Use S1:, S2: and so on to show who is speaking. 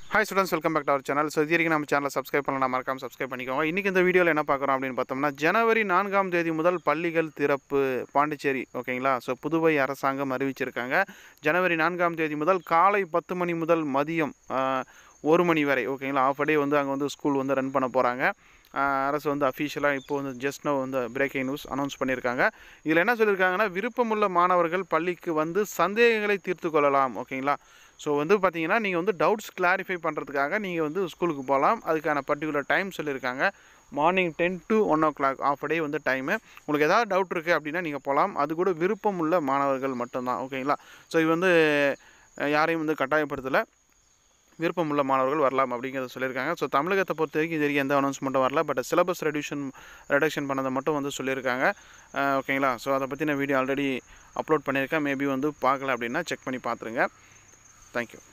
S1: hi students welcome back to our channel so இது வரைக்கும் நம்ம சேனலை சப்ஸ்கிரைப் பண்ணலாம் மறக்காம சப்ஸ்கிரைப் பண்ணிக்கோங்க இன்றைக்கி இந்த வீடியோவில் என்ன பார்க்குறோம் அப்படின்னு பார்த்தோம்னா ஜனவரி நான்காம் தேதி முதல் பள்ளிகள் திறப்பு பாண்டிச்சேரி ஓகேங்களா ஸோ புதுவை அரசாங்கம் அறிவிச்சிருக்காங்க ஜனவரி நான்காம் தேதி முதல் காலை பத்து மணி முதல் மதியம் ஆஹ், ஒரு மணி வரை ஓகேங்களா ஆஃப் டே வந்து அங்கே வந்து ஸ்கூல் வந்து ரன் பண்ண போகிறாங்க அரசு வந்து அஃபீஷியலாக இப்போ வந்து ஜஸ்ட் நோ வந்து பிரேக்கிங் நியூஸ் அனௌன்ஸ் பண்ணியிருக்காங்க இதில் என்ன சொல்லியிருக்காங்கன்னா விருப்பமுள்ள மாணவர்கள் பள்ளிக்கு வந்து சந்தேகங்களை தீர்த்து கொள்ளலாம் ஓகேங்களா ஸோ வந்து பார்த்தீங்கன்னா நீங்கள் வந்து டவுட்ஸ் கிளாரிஃபை பண்ணுறதுக்காக நீங்கள் வந்து ஸ்கூலுக்கு போகலாம் அதுக்கான பர்டிகுலர் டைம் சொல்லியிருக்காங்க morning ten to one o'clock half day வந்து டைமு உங்களுக்கு ஏதாவது டவுட் இருக்குது அப்படின்னா நீங்கள் போகலாம் அது கூட விருப்பம் உள்ள மாணவர்கள் மட்டும்தான் ஓகேங்களா ஸோ இது வந்து அஹ், யாரையும் வந்து கட்டாயப்படுத்தலை விருப்பமுள்ள மாணவர்கள் வரலாம் அப்படிங்கிறத சொல்லியிருக்காங்க ஸோ தமிழகத்தை பொறுத்த வரைக்கும் இது வரைக்கும் எந்த அனௌன்ஸ்மெண்ட்டும் வரல பட் சிலபஸ் ரெடியூஷன் ரெடக்ஷன் பண்ணதை மட்டும் வந்து சொல்லியிருக்காங்க அஹ், ஓகேங்களா ஸோ அதை பற்றி நான் வீடியோ ஆல்ரெடி அப்லோட் பண்ணியிருக்கேன் மேபி வந்து பார்க்கல அப்படின்னா செக் பண்ணி பார்த்துருங்க தேங்க்யூ